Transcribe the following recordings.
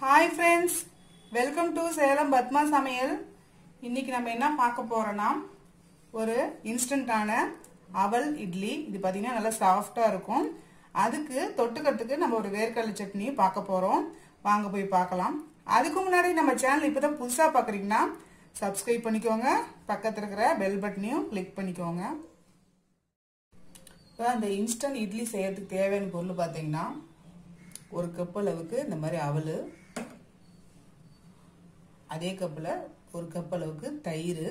hi friends welcome to Salem Padma சமையல் இன்னைக்கு நம்ம என்ன பார்க்க போறோம்னா ஒரு இன்ஸ்டன்டான அவல் இட்லி இது பார்த்தீங்கன்னா நல்லா சாஃப்டாக இருக்கும் அதுக்கு தொட்டுக்கிறதுக்கு நம்ம ஒரு வேர்க்கடலை சட்னி பார்க்க போகிறோம் வாங்க போய் பார்க்கலாம் அதுக்கு முன்னாடி நம்ம சேனல் இப்போ தான் புதுசாக பார்க்குறீங்கன்னா சப்ஸ்கிரைப் பண்ணிக்கோங்க பக்கத்தில் இருக்கிற பெல் பட்டனையும் கிளிக் பண்ணிக்கோங்க இப்போ அந்த இன்ஸ்டன்ட் இட்லி செய்யறதுக்கு தேவையான பொருள் பார்த்தீங்கன்னா ஒரு கப் அளவுக்கு இந்த மாதிரி அவல் அதே கப்பில் ஒரு கப் அளவுக்கு தயிர்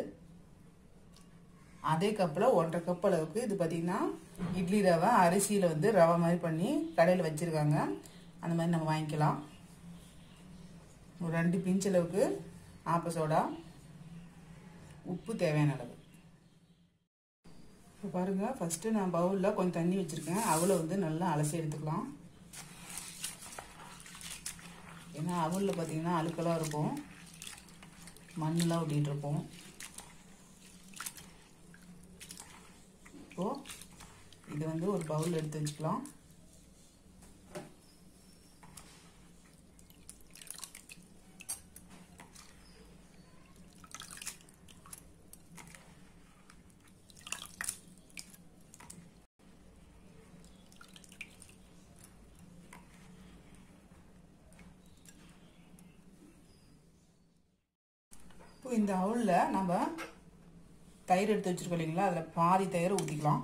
அதே கப்பில் ஒன்றரை கப் அளவுக்கு இது பார்த்தீங்கன்னா இட்லி ரவை அரிசியில் வந்து ரவை மாதிரி பண்ணி கடையில் வச்சுருக்காங்க அந்த மாதிரி நம்ம வாங்கிக்கலாம் ஒரு ரெண்டு பிஞ்ச் அளவுக்கு ஆப்ப சோடா உப்பு தேவையான அளவு இப்போ பாருங்கள் ஃபஸ்ட்டு நான் பவுலில் கொஞ்சம் தண்ணி வச்சுருக்கேன் அவளை வந்து நல்லா அலசி எடுத்துக்கலாம் ஏன்னா அவலில் பார்த்தீங்கன்னா அழுக்கெல்லாம் இருக்கும் மண்ணெலாம் ஒட்டிகிட்டு இருப்போம் இப்போது இது வந்து ஒரு பவுல் எடுத்து வச்சுக்கலாம் இப்போ இந்த அவுளில் நம்ம தயிர் எடுத்து வச்சுருக்கோம் இல்லைங்களா அதில் பாதி தயிர் ஊற்றிக்கலாம்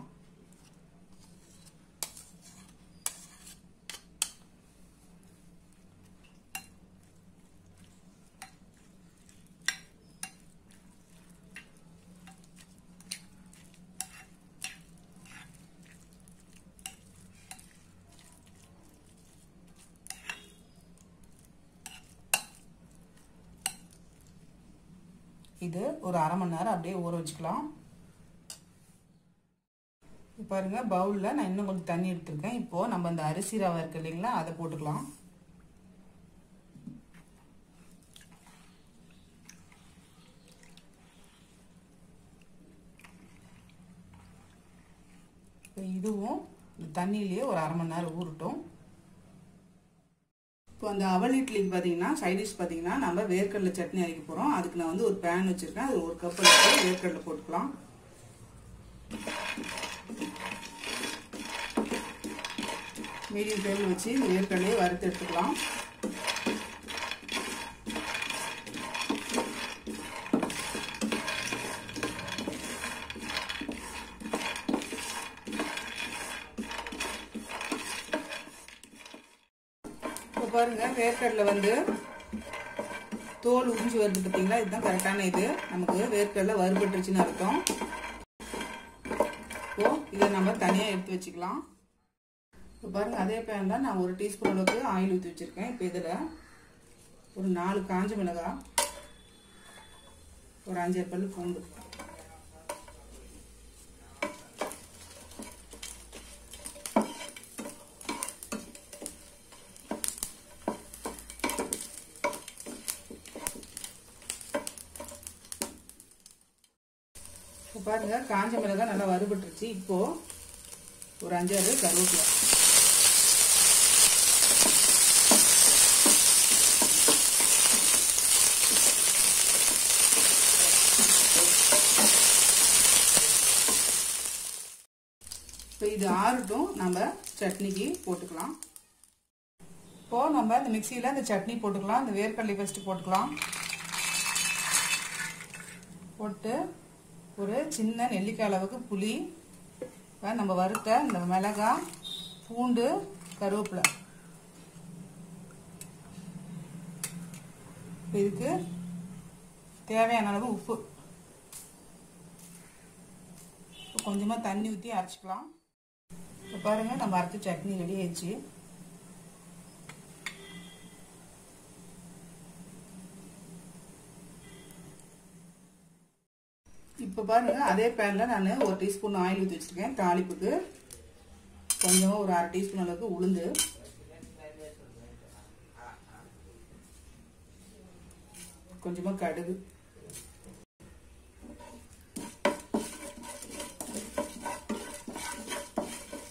இது ஒரு அரை மணி நேரம் அப்படியே ஊற வச்சுக்கலாம் பாருங்க பவுலில் நான் இன்னும் கொஞ்சம் தண்ணி எடுத்திருக்கேன் இப்போது நம்ம அந்த அரிசி ரவை இருக்கு இல்லைங்களா அதை போட்டுக்கலாம் இதுவும் இந்த தண்ணியிலேயே ஒரு அரை மணி நேரம் ஊறட்டும் இப்போ அந்த அவல் இட்லிக்கு பார்த்தீங்கன்னா சைடிஷ் பார்த்தீங்கன்னா நம்ம வேர்க்கடலை சட்னி அரைக்க போகிறோம் அதுக்கு நான் வந்து ஒரு பேன் வச்சுருக்கேன் அது ஒரு கப் எடுத்து வேர்க்கடலை போட்டுக்கலாம் மீடியம் ஃப்ளேமில் வச்சு இந்த வேர்க்கடலையை வறுத்து எடுத்துக்கலாம் இப்போ பாருங்க வேர்க்கடலை வந்து தோல் உறிஞ்சி வருது பார்த்தீங்களா இதுதான் கரெக்டான இது நமக்கு வேர்க்கடலை வறுபட்டுருச்சுன்னு அர்த்தம் இப்போ இதை நம்ம தனியாக எடுத்து வச்சுக்கலாம் இப்போ பாருங்க அதே பேனில் நான் ஒரு டீஸ்பூன் அளவுக்கு ஆயில் ஊற்றி வச்சுருக்கேன் இப்போ இதில் ஒரு நாலு காஞ்ச மிளகாய் ஒரு அஞ்சு பல் பூண்டு இப்போ பாருங்க காஞ்ச மிளகாய் நல்லா வறுபட்டுருச்சு இப்போ ஒரு அஞ்சாறு கருவேப்பிலை இப்போ இது ஆறட்டும் நம்ம சட்னிக்கு போட்டுக்கலாம் இப்போ நம்ம இந்த மிக்சியில் இந்த சட்னி போட்டுக்கலாம் இந்த வேர்க்கடலை ஃபஸ்ட்டு போட்டுக்கலாம் போட்டு ஒரு சின்ன நெல்லிக்காய் அளவுக்கு புளி நம்ம வறுத்த இந்த மிளகாய் பூண்டு கருவேப்பிலை இதுக்கு தேவையான அளவு உப்பு கொஞ்சமாக தண்ணி ஊற்றி அரைச்சிக்கலாம் இப்போ பாருங்கள் நம்ம அரைச்ச சட்னி ரெடி ஆயிடுச்சு இப்போ பாருங்க அதே பேனில் நான் ஒரு டீஸ்பூன் ஆயில் ஊற்றி வச்சுருக்கேன் தாளிப்புக்கு கொஞ்சமாக ஒரு அரை டீஸ்பூன் அளவுக்கு உளுந்து கொஞ்சமாக கடுகு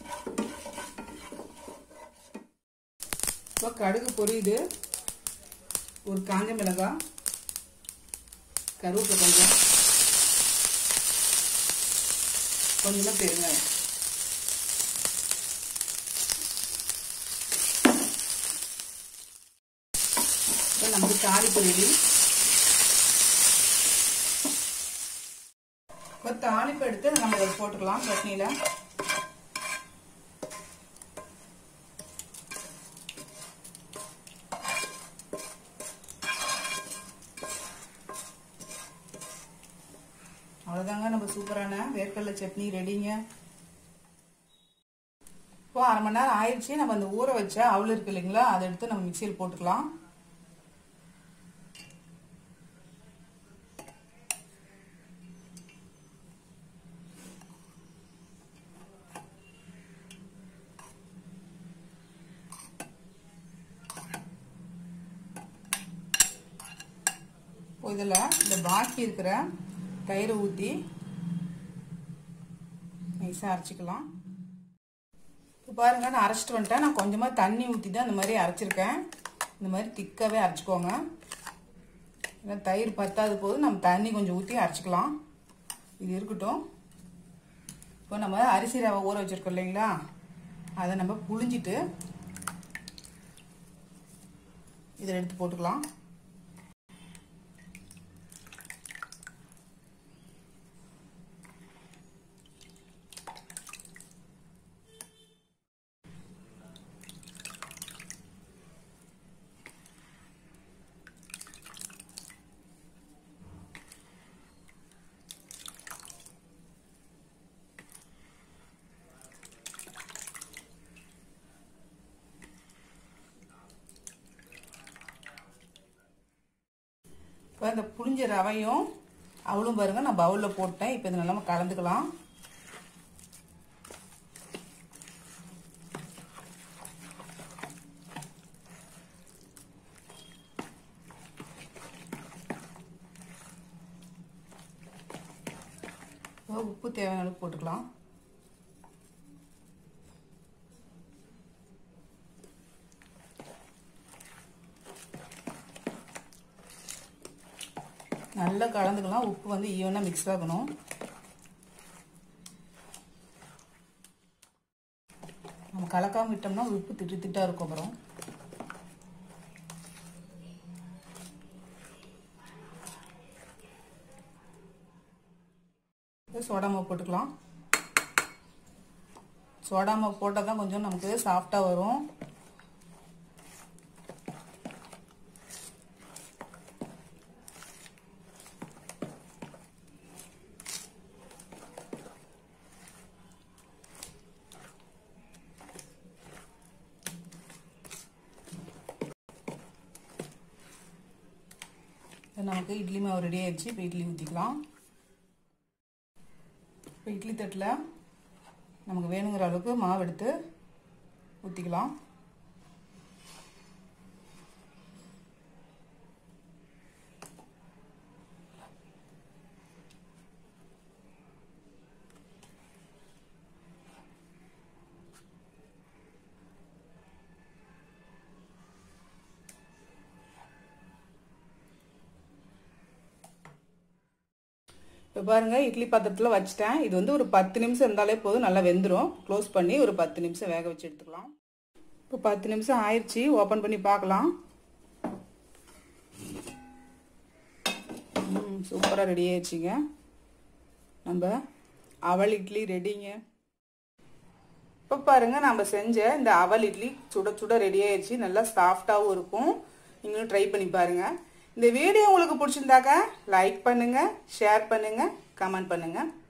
இப்போ கடுகு பொரியுது ஒரு காஞ்ச மிளகாய் கருவேப்பிலை கொஞ்சம் கொஞ்சமாக பெருங்காயம் இப்போ நமக்கு தாளிப்பு ரெடி இப்போ தாளிப்பு எடுத்து நம்ம இதை போட்டுக்கலாம் சட்னியில் அவ்வளோதாங்க நம்ம சூப்பரான வேர்க்கடலை சட்னி ரெடிங்க இப்போ அரை மணி நேரம் ஆயிடுச்சு நம்ம அந்த ஊற வச்ச அவள் இருக்கு இல்லைங்களா அதை எடுத்து நம்ம மிக்சியில் போட்டுக்கலாம் இதில் இந்த பாக்கி இருக்கிற தயிரை ஊற்றி நைஸாக அரைச்சிக்கலாம் இப்போ பாருங்கள் நான் அரைச்சிட்டு வந்துட்டேன் நான் கொஞ்சமாக தண்ணி ஊற்றி தான் இந்த மாதிரி அரைச்சிருக்கேன் இந்த மாதிரி திக்காகவே அரைச்சிக்கோங்க ஏன்னா தயிர் பத்தாது போது நம்ம தண்ணி கொஞ்சம் ஊற்றி அரைச்சிக்கலாம் இது இருக்கட்டும் இப்போ நம்ம அரிசி ரவை ஊற வச்சுருக்கோம் இல்லைங்களா அதை நம்ம புழிஞ்சிட்டு இதில் எடுத்து போட்டுக்கலாம் இப்போ இந்த புளிஞ்ச ரவையும் அவளும் பாருங்க நான் பவுலில் போட்டேன் இப்போ இது நல்லா கலந்துக்கலாம் உப்பு தேவையான அளவுக்கு போட்டுக்கலாம் நல்லா கலந்துக்கலாம் உப்பு வந்து ஈவனாக மிக்ஸ் ஆகணும் நம்ம கலக்காம விட்டோம்னா உப்பு திட்டு திட்டா இருக்கும் அப்புறம் சோடா மாவு போட்டுக்கலாம் சோடா மாவு போட்டால் தான் கொஞ்சம் நமக்கு சாஃப்டாக வரும் நமக்கு இட்லி மாவு ரெடி ஆயிடுச்சு இப்போ இட்லி ஊற்றிக்கலாம் இப்போ இட்லி தட்டில் நமக்கு வேணுங்கிற அளவுக்கு மாவு எடுத்து ஊற்றிக்கலாம் இப்போ பாருங்கள் இட்லி பாத்திரத்தில் வச்சுட்டேன் இது வந்து ஒரு பத்து நிமிஷம் இருந்தாலே போதும் நல்லா வெந்துடும் க்ளோஸ் பண்ணி ஒரு பத்து நிமிஷம் வேக வச்சு எடுத்துக்கலாம் இப்போ பத்து நிமிஷம் ஆயிடுச்சு ஓப்பன் பண்ணி பார்க்கலாம் சூப்பராக ரெடி ஆயிடுச்சுங்க நம்ம அவல் இட்லி ரெடிங்க இப்போ பாருங்க நம்ம செஞ்ச இந்த அவல் இட்லி சுட சுட ரெடி ஆயிடுச்சு நல்லா சாஃப்டாகவும் இருக்கும் நீங்களும் ட்ரை பண்ணி பாருங்கள் இந்த வீடியோ உங்களுக்கு பிடிச்சிருந்தாக்க லைக் பண்ணுங்க ஷேர் பண்ணுங்க கமெண்ட் பண்ணுங்க